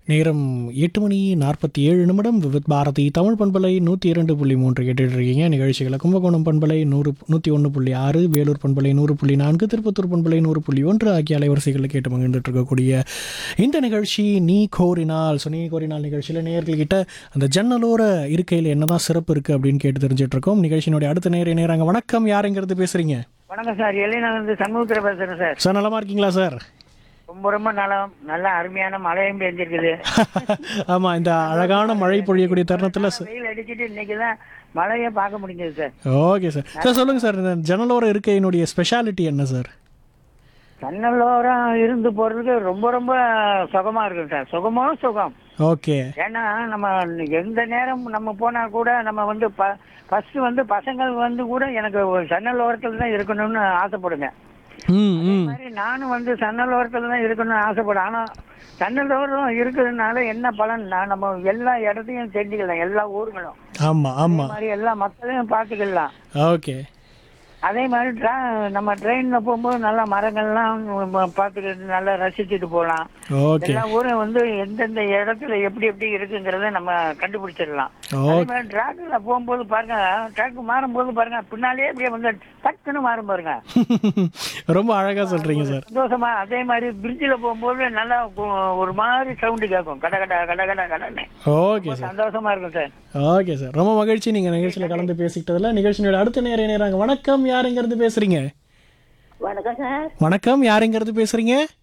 நேரம் எட்டு மணி நாற்பத்தி ஏழு நிமிடம் விவித் பாரதி தமிழ் பண்பலை நூற்றி இரண்டு புள்ளி மூன்று கேட்டுட்டு இருக்கீங்க நிகழ்ச்சிகளை கும்பகோணம் பண்பலை நூறு நூற்றி ஒன்று புள்ளி ஆறு வேலூர் பண்பலை நூறு புள்ளி நான்கு திருப்பத்தூர் பண்பலை நூறு புள்ளி ஒன்று ஆகிய அலைவரிசைகளை கேட்டு மகிழ்ந்துட்டு இருக்கக்கூடிய இந்த நிகழ்ச்சி நீ கோரினால் ஸோ நீ கோரினால் நிகழ்ச்சியில் நேர்கள்கிட்ட அந்த ஜன்னலோர இருக்கையில் என்னதான் சிறப்பு இருக்குது அப்படின்னு கேட்டு தெரிஞ்சுட்டு இருக்கோம் நிகழ்ச்சியினுடைய அடுத்த நேர நேராங்க வணக்கம் யாருங்கிறது பேசுகிறீங்க வணக்கம் சார் எல்லையில வந்து சண்முகத்தில் பேசுறேன் சார் சார் நலமா இருக்கீங்களா சார் ரொம்ப ரொம்ப நலம் நல்ல அருமையான மழையும் பெஞ்சிருக்குது ஆமாம் இந்த அழகான மழை பொழியக்கூடிய தருணத்தில் வெயில் அடிச்சிட்டு இன்னைக்கு தான் மழையை பார்க்க முடிஞ்சது சார் ஓகே சார் சார் சொல்லுங்கள் சார் இந்த ஜன்னலோர இருக்கையினுடைய ஸ்பெஷாலிட்டி என்ன சார் ஜன்னலோரம் இருந்து போறதுக்கு ரொம்ப ரொம்ப சுகமா இருக்கும் சார் சுகமோ சுகம் ஓகே ஏன்னா நம்ம எந்த நேரம் நம்ம போனா கூட நம்ம வந்து ஃபர்ஸ்ட் வந்து பசங்கள் வந்து கூட எனக்கு ஒரு ஜன்னல் ஓரத்தில் தான் இருக்கணும்னு ஆசைப்படுங்க ம் அதே ம் மாதிரி நானும் வந்து சன்னல் ஓரத்தில் தான் இருக்கணும்னு ஆசைப்படுறேன் ஆனா சன்னல் ஓரம் இருக்கிறதுனால என்ன பலன்னா நம்ம எல்லா இடத்தையும் தெரிஞ்சுக்கலாம் எல்லா ஊர்களும் ஆமாம் அதே ஆமாம் மாதிரி எல்லா மக்களையும் பார்த்துக்கலாம் ஓகே அதே மாதிரி ட்ரா நம்ம ட்ரெயினில் போகும்போது நல்லா மரங்கள்லாம் பார்த்துக்கிட்டு நல்லா ரசிச்சுட்டு போகலாம் ஓகே எல்லா ஊரும் வந்து எந்தெந்த இடத்துல எப்படி எப்படி இருக்குங்கிறத நம்ம கண்டுபிடிச்சிடலாம் அதே ஓகே மாதிரி ட்ராக்கில் போகும்போது பாருங்க ட்ராக் மாறும்போது பாருங்க பின்னாலே அப்படியே வந்து டக்குன்னு மாறும் பாருங்க ரொம்ப அழகாக சொல்கிறீங்க சார் சந்தோஷமா அதே மாதிரி பிரிட்ஜில் போகும்போது நல்லா கு- ஒரு மாதிரி சவுண்டு கேட்கும் கட கட கட கட கடன்னு ஓகே சார் சந்தோஷமா இருக்கும் சார் ஓகே சார் ரொம்ப மகிழ்ச்சி நீங்கள் நிகழ்ச்சியில் கலந்து பேசிக்கிட்டதில் நிகழ்ச்சியோட அடுத்த நேர நேராங்க வணக்கம் யாருங்கிறது பேசுகிறீங்க வணக்கம் சார் வணக்கம் யாருங்கிறது பேசுகிறீங்க